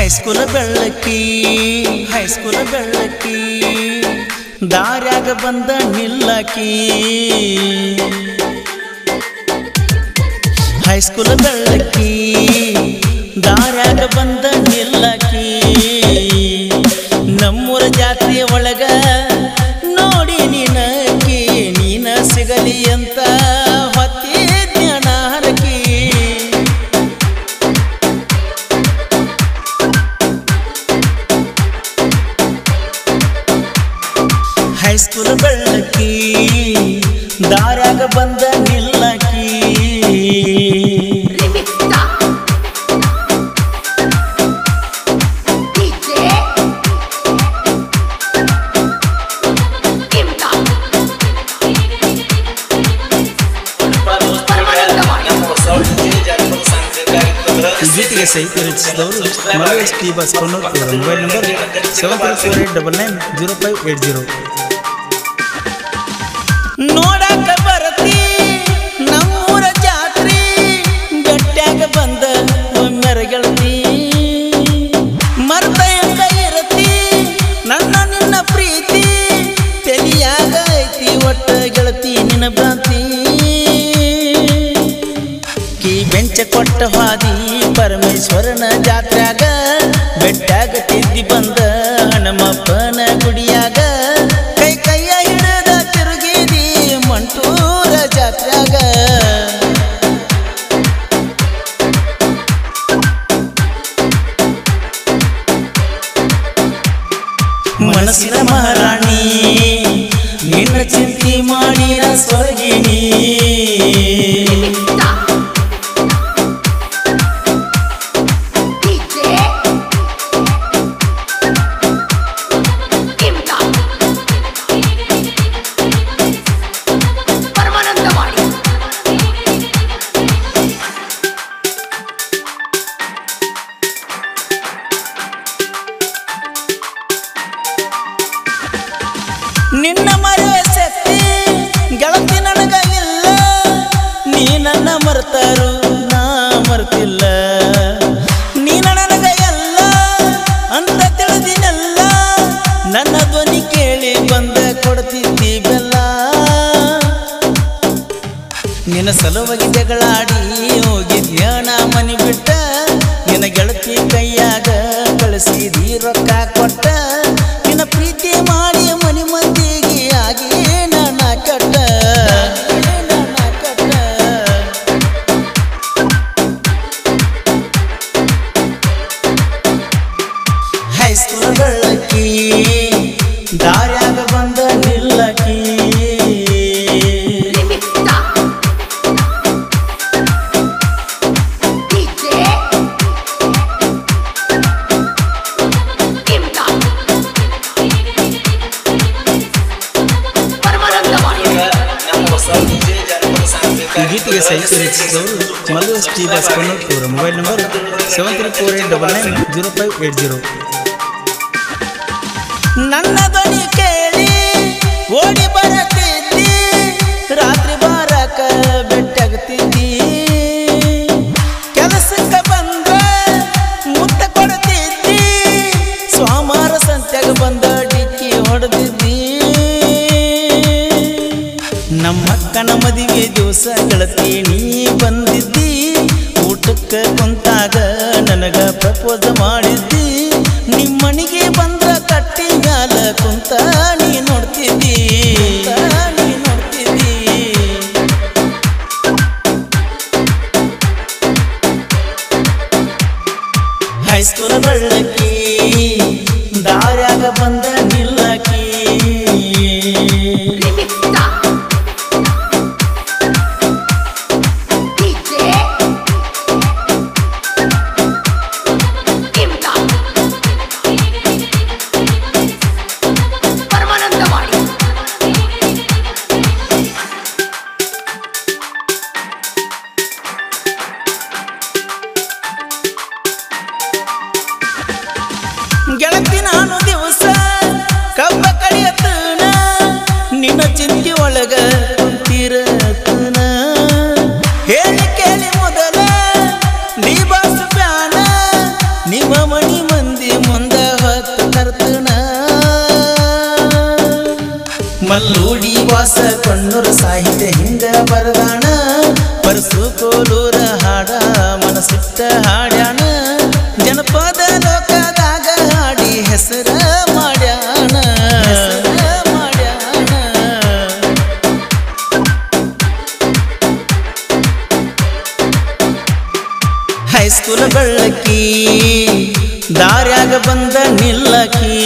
high school ಬೆಳ್ಳಕ್ಕಿ high school ಬೆಳ್ಳಕ್ಕಿ ದಾರ್ಯಾಗ ಬಂದ ನಿಲ್ಲಕಿ high school ಬೆಳ್ಳಕ್ಕಿ ದಾರ್ಯಾಗ ಬಂದ ನಿಲ್ಲಕಿ ನಮ್ಮೂರ ಜಾತ್ರೆಯ ಒಳಗ ನೋಡಿ ನಿನಕಿ ನೀನ ಸಿಗಲಿ ಅಂತ ಹೊತ್ತಿದ್ಯ ಹರಕಿ ಹೈಸ್ಕೂಲ್ ಬೆಳ್ಳಕ್ಕಿ ದಾರ್ಯಾಗ ಬಂದ ನಿಲ್ಲಕಿ Remixta DJ Imta ಈ ಗೀತೆಗೆ ಸಾಹಿತ್ಯ ರಚಿಸಿದವರು ಮಲಯ ಎಸ್ ಟಿ ಬಸ್ Konnur mobile number seven three four eight double nine zero five eight zero ನೋಡಕ ಬರತಿ ನಮ್ಮೂರ ಜಾತ್ರಿ ಗಟ್ಟ್ಯಾಗ ಬಂದ ಒಮ್ಮೆರ ಗೆಳತಿ ಮರ್ತ ಹೆಂಗ ಇರತಿ ನನ್ನ ನಿನ್ನ ಪ್ರೀತಿ ತೆಲಿಯಾಗ ಐತಿ ಒಟ್ಟ ಗೆಳತಿ ನಿನ್ನ ಭ್ರಾಂತಿ ಕಿ ಬೆಂಚ ಕೊಟ್ಟ ಹಾದಿ ಪರಮೇಶ್ವರನ ಜಾತ್ರ್ಯಾಗ ಬೆಟ್ಟಾಗ ತಿದ್ದಿ ಬಂದ ಹನುಮಪ್ಪನ ಗುಡಿಯಾಗ ಕೈ ಕೈಯ ಹಿಡಿದ ತಿರುಗಿದಿ ಮಂಟೂರ ಜಾತ್ರ್ಯಾಗ ಮನಸ್ಸಿನ ಮಹಾರಾಣಿ ನಿನ್ನ ಚಿಂತೆ ಮಾಡಿರ ಸ್ವರ್ಗಿಣಿ Remixta DJ Imta ಪರಮಾನಂದವಾಡಿ ನಿನ್ನ ಮರೆಯ ಶಕ್ತಿ ಗೆಳತಿ ನನಗ ಇಲ್ಲ ನೀ ನನ್ನ ಮರೆತರು ನಾ ಮರ್ತಿಲ್ಲ ನೀನ ನನಗ ಎಲ್ಲ ಅಂತ ತಿಳಿದಿನಲ್ಲ ನನ್ನ ಧ್ವನಿ ಕೇಳಿ ಬಂದ ಕೊಡ್ತಿದ್ದಿ ಬೆಲ್ಲ ನಿನ್ನ ಸಲುವಾಗಿ ಜಗಳಾಡಿ ಹೋಗಿದ್ಯ ನಾ ಮನಿ ಬಿಟ್ಟ ನಿನ್ನ ಗೆಳತಿ ಕೈಯಾಗ ಕಳಿಸಿದಿ ರೊಕ್ಕ ಕೊಟ್ಟ ನಿನ್ನ ಪ್ರೀತಿ ಮಾಡಿ ಮನಿ ಮಂದಿಗೆ ಆಗಿ ನನ್ನ ಕಟ್ಟ ನನ್ನ ಕಟ್ಟ ಹೈಸ್ಕೂಲ್ ಬೆಳ್ಳಕ್ಕಿ ದಾರ್ಯಾಗ ಬಂದ ನಿಲ್ಲಕಿ Remixta DJ Imta ಪರಮಾನಂದವಾಡಿ ಈ ಗೀತೆಗೆ ಸಾಹಿತ್ಯ ರಚಿಸಿದವರು ಮಲ್ಲು ಎಸ್ ಟಿ ಬಸ್ Konnur mobile number seven three four eight double nine zero five eight zero ನನ್ನ ಧ್ವನಿ ಕೇಳಿ ಓಡಿ ಬರತಿದ್ದಿ ರಾತ್ರಿ ಬಾರಕ ಬೆಟ್ಟಾಗ್ತಿದ್ದಿ ಕೆಲಸಕ್ಕೆ ಬಂದ ಮುತ್ತ ಕೊಡ್ತಿದ್ದಿ ಸೋಮವಾರ ಸಂತ್ಯಾಗ ಬಂದ ಡಿಕ್ಕಿ ಹೊಡೆದಿದ್ದಿ ನಮ್ಮಕ್ಕನ ಮದುವೆ ದಿವಸ ಗೆಳತಿ ನೀ ಬಂದಿದ್ದಿ ಊಟಕ್ಕೆ ಕುಂತಾಗ ನನಗ ಪ್ರಪೋಸ್ ಮಾಡಿದ್ದಿ ನಿಮ್ಮನಿಗೆ ಬಂದ್ರ ಕಟ್ಟಿ ಮ್ಯಾಲ ಕುಂತ ನೀ ನೋಡ್ತಿದ್ದಿ ಕುಂತ ನೀ ನೋಡ್ತಿದ್ದಿ ಹೈಸ್ಕೂಲ್ ಬೆಳ್ಳಕ್ಕಿ ದಾರ್ಯಾಗ ಬಂದ ನಿಲ್ಲಕಿ Remixta DJ Imta ಪರಮಾನಂದವಾಡಿ ಗೆಳತಿ ನಾನು ದಿವಸ ಕಬ್ಬ ಕಡಿಯತನ ನಿನ್ನ ಚಿಂತಿ ಒಳಗ ಕುಂತಿರತನ ಹೇಳಿ ಕೇಳಿ ಮೊದಲ ನೀ ಬಾಸ್ ಪ್ಯಾನ ನಿಮ್ಮ ಮಣಿ ಮಂದಿ ಹೈಸ್ಕೂಲ್ ಬೆಳ್ಳಕಿ ದಾರ್ಯಾಗ ಬಂದ ನಿಲ್ಲಕಿ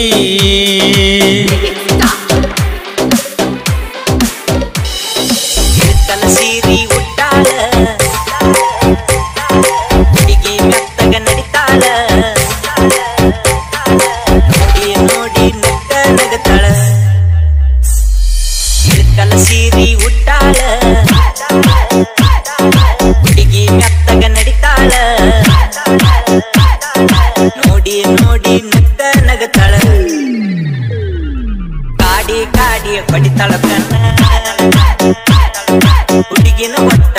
ಇಳ್ಕಲ ಸೀರಿ ಉಟ್ಟಾಳ ಹುಡುಗಿ ಮೆತ್ತಗ ನಡಿತಾಳ ನೋಡಿ ನೋಡಿ ನಕ್ಕ ನಗತಾಳ ಇಳ್ಕಲ ಸೀರಿ ಉಟ್ಟಾಳ ಹುಡುಗಿ ಮೆತ್ತಗ ನಡಿತಾಳ ನೋಡಿ ನೋಡಿ ನಕ್ಕ ನಗತಾಳ ಕಾಡಿ ಕಾಡಿ ಹೊಡಿತಾಳ ಕಣ್ಣ ಹುಡುಗಿನ ಒಟ್ಟ